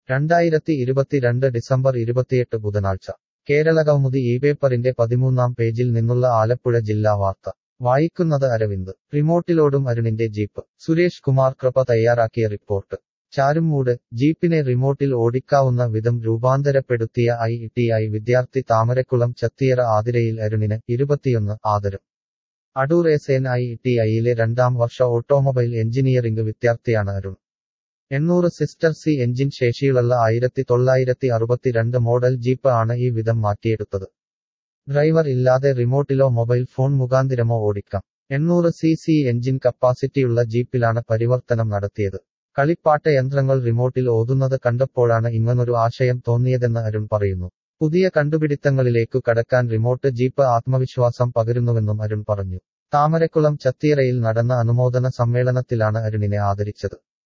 രണ്ടായിരത്തി ഇരുപത്തിരണ്ട് ഡിസംബർ ഇരുപത്തിയെട്ട് ബുധനാഴ്ച കേരളകൗമുദി ഈ പേപ്പറിന്റെ പതിമൂന്നാം പേജിൽ നിന്നുള്ള ആലപ്പുഴ ജില്ലാ വാർത്ത വായിക്കുന്നത് അരവിന്ദ് റിമോട്ടിലോടും അരുണിന്റെ ജീപ്പ് സുരേഷ് കുമാർ കൃപ തയ്യാറാക്കിയ റിപ്പോർട്ട് ചാരുമൂട് ജീപ്പിനെ റിമോട്ടിൽ ഓടിക്കാവുന്ന വിധം രൂപാന്തരപ്പെടുത്തിയ ഐ ടി ഐ വിദ്യാർത്ഥി താമരക്കുളം ചത്തിയറ ആതിരയിൽ അരുണിന് ഇരുപത്തിയൊന്ന് ആദരം Adoor S N I T ഐയിലെ രണ്ടാം വർഷ ഓട്ടോമൊബൈൽ എഞ്ചിനീയറിംഗ് വിദ്യാർത്ഥിയാണ് അരുൺ എണ്ണൂറ് സിസ്റ്റർ സി എഞ്ചിൻ ശേഷിയുള്ള ആയിരത്തി തൊള്ളായിരത്തി അറുപത്തിരണ്ട് മോഡൽ ജീപ്പ് ആണ് ഈ വിധം മാറ്റിയെടുത്തത് ഡ്രൈവർ ഇല്ലാതെ റിമോട്ടിലോ മൊബൈൽ ഫോൺ മുഖാന്തിരമോ ഓടിക്കാം എണ്ണൂറ് സി സി എഞ്ചിൻ കപ്പാസിറ്റിയുള്ള ജീപ്പിലാണ് പരിവർത്തനം നടത്തിയത് കളിപ്പാട്ട യന്ത്രങ്ങൾ റിമോട്ടിൽ ഓതുന്നത് കണ്ടപ്പോഴാണ് ഇങ്ങനൊരു ആശയം തോന്നിയതെന്ന് അരുൺ പറയുന്നു പുതിയ കണ്ടുപിടിത്തങ്ങളിലേക്കു കടക്കാൻ റിമോട്ട് ജീപ്പ് ആത്മവിശ്വാസം പകരുന്നുവെന്നും അരുൺ പറഞ്ഞു താമരക്കുളം ചത്തിയറയിൽ നടന്ന അനുമോദന സമ്മേളനത്തിലാണ് അരുണിനെ ആദരിച്ചത്